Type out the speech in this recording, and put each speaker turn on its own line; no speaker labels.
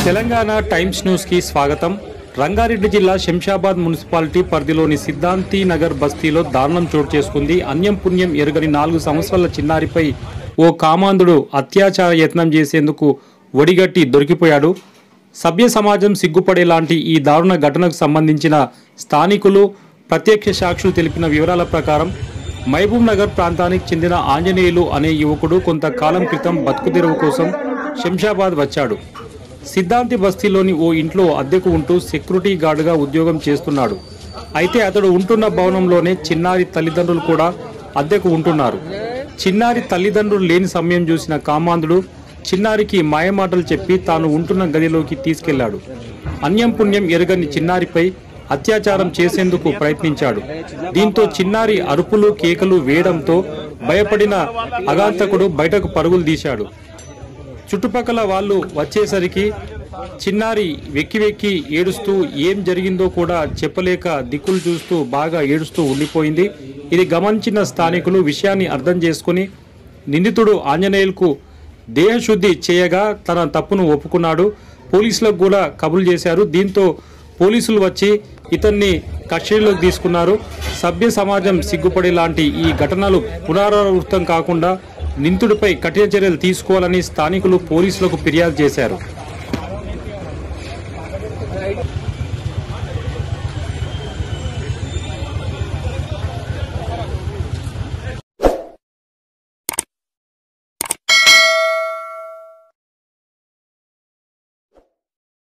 Telangana times news కి స్వాగతం రంగారెడ్డి జిల్లా శంషాబాద్ మున్సిపాలిటీ పరిధిలోని సిద్ధాంతి నగర్ బస్తీలో దారుణం చోటు చేసుకుంది అన్యం పుణ్యం ఎరుగని నాలుగు సంవత్సరాల చిన్నారిపై ఓ కామాంధుడు అత్యాచార యత్నం చేసేందుకు ఒడిగట్టి దొరికిపోయాడు సభ్య సమాజం సిగ్గుపడేలాంటి ఈ దారుణ ఘటనకు సంబంధించిన స్థానికులు ప్రత్యక్ష సాక్షులు తెలిపిన వివరాల ప్రకారం మహబూబ్ నగర్ ప్రాంతానికి చెందిన ఆంజనేయులు అనే యువకుడు కొంతకాలం క్రితం బతుకుదెరువు కోసం శంషాబాద్ వచ్చాడు సిద్ధాంతి బస్తీలోని ఓ ఇంట్లో అద్దెకు ఉంటూ సెక్యూరిటీ గార్డుగా ఉద్యోగం చేస్తున్నాడు అయితే అతడు ఉంటున్న భవనంలోనే చిన్నారి తల్లిదండ్రులు కూడా అద్దెకు ఉంటున్నారు చిన్నారి తల్లిదండ్రులు లేని సమయం చూసిన కామాంధుడు చిన్నారికి మాయమాటలు చెప్పి తాను ఉంటున్న గదిలోకి తీసుకెళ్లాడు అన్యం పుణ్యం ఎరగని చిన్నారిపై అత్యాచారం చేసేందుకు ప్రయత్నించాడు దీంతో చిన్నారి అరుపులు కేకలు వేయడంతో భయపడిన అగాంతకుడు బయటకు పరుగులు తీశాడు చుట్టుపక్కల వాళ్ళు వచ్చేసరికి చిన్నారి వెక్కి వెక్కి ఏడుస్తూ ఏం జరిగిందో కూడా చెప్పలేక దిక్కులు చూస్తూ బాగా ఏడుస్తూ ఉండిపోయింది ఇది గమనించిన స్థానికులు విషయాన్ని అర్థం చేసుకుని నిందితుడు ఆంజనేయులకు దేహశుద్ధి చేయగా తన తప్పును ఒప్పుకున్నాడు పోలీసులకు కూడా కబులు చేశారు దీంతో పోలీసులు వచ్చి ఇతన్ని కస్టడీలోకి తీసుకున్నారు సభ్య సమాజం సిగ్గుపడే లాంటి ఈ ఘటనలు పునరావృతం కాకుండా నిందితుడిపై కఠిన చర్యలు తీసుకోవాలని స్థానికులు పోలీసులకు ఫిర్యాదు చేశారు